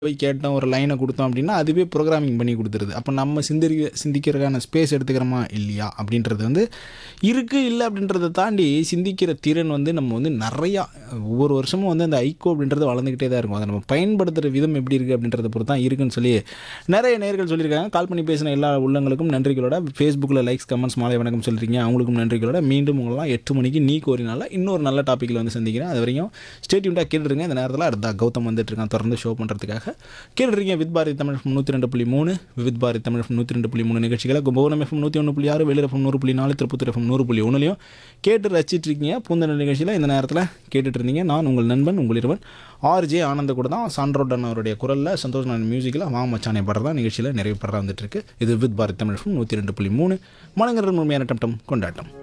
போய் கேட்டோம் ஒரு லைனை கொடுத்தோம் அப்படின்னா அதுவே ப்ரோக்ராமிங் பண்ணி கொடுத்துருது அப்போ நம்ம சிந்திக்க சிந்திக்கிறதுக்கான ஸ்பேஸ் எடுத்துக்கிறோமா இல்லையா அப்படின்றது வந்து இருக்குது இல்லை அப்படின்றத தாண்டி சிந்திக்கிற திறன் வந்து நம்ம வந்து நிறையா ஒவ்வொரு வருஷமும் வந்து அந்த ஐக்கோ அப்படின்றது வளர்ந்துக்கிட்டே தான் இருக்கும் அதை நம்ம பயன்படுத்துகிற விதம் எப்படி இருக்குது அப்படின்றத பொறுத்து தான் இருக்குன்னு சொல்லி நிறைய நேர்கள் சொல்லியிருக்காங்க கால் பண்ணி பேசின எல்லா உள்ளங்களுக்கும் நன்றிகளோட ஃபேஸ்புக்கில் லைக்ஸ் கமெண்ட்ஸ் மாலை வணக்கம் சொல்லியிருக்கீங்க அவங்களுக்கும் நன்றிகளோட மீண்டும் உங்களெல்லாம் எட்டு மணிக்கு நீ கோரினால இன்னொரு நல்ல டாப்பிக்கில் வந்து சந்திக்கிறேன் அது வரைக்கும் ஸ்டேட்யூண்டாக கேட்டுருங்க இந்த நேரத்தில் அடுத்த கௌதம் வந்துட்டு இருக்கான் தொடர்ந்து ஷோ பண்ணுறதுக்காக கேட்டுருக்கீங்க வித் பாரதி தமிழ் FM நூற்றி ரெண்டு புள்ளி மூணு வித் பாரதி தமிழ் FM நூற்றி ரெண்டு புள்ளி மூணு நிகழ்ச்சிகளை கும்பகோணம் எஃப்எம் நூற்றி ஒன்று புள்ளி ஆறு வெளியில் எஃப்எம் நூறு புள்ளி நாலு திருப்பத்தூர் எஃப்எம் நூறு புள்ளி ஒன்றுலையும் கேட்டு ரசிச்சிட்டு இருக்கீங்க பூந்தன நிகழ்ச்சியில் இந்த நேரத்தில் கேட்டுட்டு இருந்தீங்க நான் உங்கள் நண்பன் உங்கள் இருவன் ஆர்ஜே ஆனந்த கூட தான் சாண்ட்ரோடன் அவருடைய குரலில் சந்தோஷ் நான் மியூசிக்கில் வா மச்சானே படுறதா நிகழ்ச்சியில் நிறைய படுறா வந்துட்டு இருக்கு இது வித் பாரதி தமிழ் FM நூற்றி ரெண்டு புள்ளி மூணு மனங்கரன் முழுமையான டம் கொண்டாட்டம்